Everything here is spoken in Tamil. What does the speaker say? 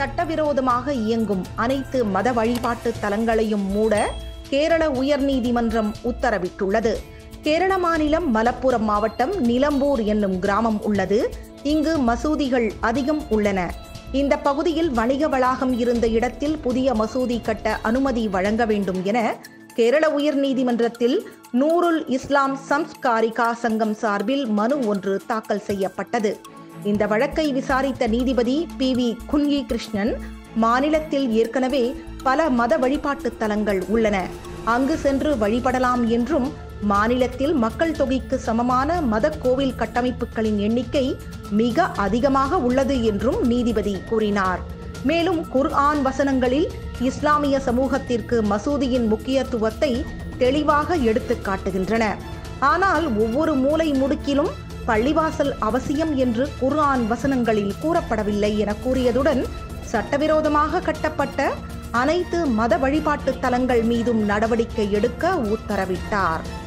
சட்டவிரோதமாக இயங்கும் அனைத்து மத வழிபாட்டு தலங்களையும் மூட கேரள உயர்நீதிமன்றம் உத்தரவிட்டுள்ளது கேரள மாநிலம் மலப்புரம் மாவட்டம் நிலம்பூர் என்னும் கிராமம் உள்ளது இங்கு மசூதிகள் அதிகம் உள்ளன இந்த பகுதியில் வணிக வளாகம் இருந்த இடத்தில் புதிய மசூதி கட்ட அனுமதி வழங்க வேண்டும் என கேரள உயர்நீதிமன்றத்தில் நூருல் இஸ்லாம் சம்ஸ்காரிகா சங்கம் சார்பில் மனு ஒன்று தாக்கல் செய்யப்பட்டது இந்த வழக்கை விசாரித்த நீதிபதி பி வி குன்கி கிருஷ்ணன் மாநிலத்தில் ஏற்கனவே பல மத வழிபாட்டு தலங்கள் உள்ளன அங்கு சென்று வழிபடலாம் என்றும் மாநிலத்தில் மக்கள் தொகைக்கு சமமான மத கோவில் கட்டமைப்புகளின் எண்ணிக்கை மிக அதிகமாக உள்ளது என்றும் நீதிபதி கூறினார் மேலும் குர்ஆன் வசனங்களில் இஸ்லாமிய சமூகத்திற்கு மசூதியின் முக்கியத்துவத்தை தெளிவாக எடுத்துக் காட்டுகின்றன ஆனால் ஒவ்வொரு மூலை முடுக்கிலும் பள்ளிவாசல் அவசியம் என்று குர்ஆன் வசனங்களில் கூறப்படவில்லை என கூறியதுடன் சட்டவிரோதமாக கட்டப்பட்ட அனைத்து மத வழிபாட்டு தலங்கள் மீதும் நடவடிக்கை எடுக்க உத்தரவிட்டார்